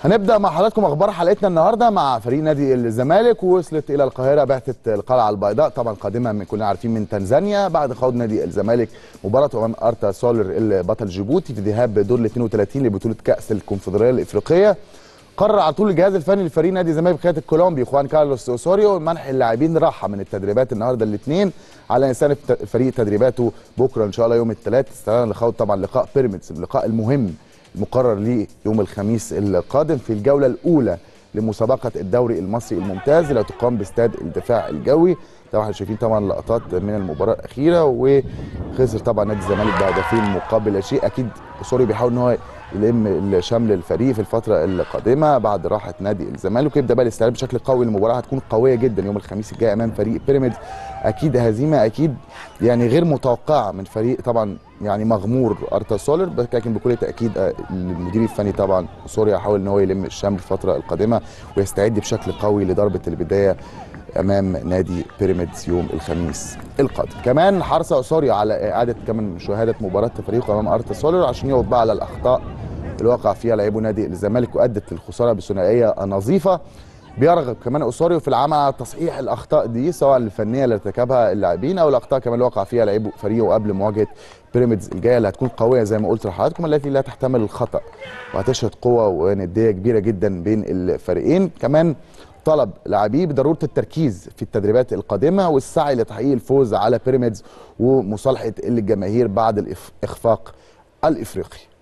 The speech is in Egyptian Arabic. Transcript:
هنبدا مع حضراتكم اخبار حلقتنا النهارده مع فريق نادي الزمالك ووصلت الى القاهره بعثه القلعه البيضاء طبعا قادمه من كلنا عارفين من تنزانيا بعد خوض نادي الزمالك مباراه امام ارتا سولر البطل جيبوتي في ذهاب دور ال 32 لبطوله كاس الكونفدراليه الافريقيه قرر على طول الجهاز الفني لفريق نادي الزمالك بقياده الكولومبي خوان كارلوس اوسوريو منح اللاعبين راحه من التدريبات النهارده الاثنين على انسان فريق تدريباته بكره ان شاء الله يوم الثلاث استعدادا لخوض طبعا لقاء بيراميدز اللقاء المهم المقرر ليه يوم الخميس القادم في الجوله الاولى لمسابقه الدوري المصري الممتاز اللي هتقام باستاد الدفاع الجوي طبعا احنا شايفين طبعا لقطات من المباراه الاخيره وخسر طبعا نادي الزمالك بهدفين مقابل لا شيء اكيد سوري بيحاول ان هو يلم شمل الفريق في الفتره القادمه بعد راحه نادي الزمالك ويبدا بقى الاستعداد بشكل قوي المباراه هتكون قويه جدا يوم الخميس الجاي امام فريق بيراميدز اكيد هزيمه اكيد يعني غير متوقعه من فريق طبعا يعني مغمور ارتا سولر لكن بكل تاكيد المدير الفني طبعا سوريا حاول ان هو يلم الشمل الفتره القادمه ويستعد بشكل قوي لضربه البدايه امام نادي بيراميدز يوم الخميس القادم كمان حرص سوريا على اعاده كمان مشاهده مباراه فريقه امام ارتا سولر عشان يقف بقى على الاخطاء اللي وقع فيها لاعبو نادي الزمالك وادت للخساره بثنائيه نظيفه بيرغب كمان اسوريو في العمل على تصحيح الاخطاء دي سواء الفنيه اللي ارتكبها اللاعبين او الاخطاء كمان اللي وقع فيها لاعبو فريقه قبل مواجهه بيراميدز الجايه اللي هتكون قويه زي ما قلت لحضراتكم التي لا تحتمل الخطا وهتشهد قوه ونديه كبيره جدا بين الفريقين كمان طلب لاعبيه بضروره التركيز في التدريبات القادمه والسعي لتحقيق الفوز على بيراميدز ومصالحه الجماهير بعد الاخفاق الافريقي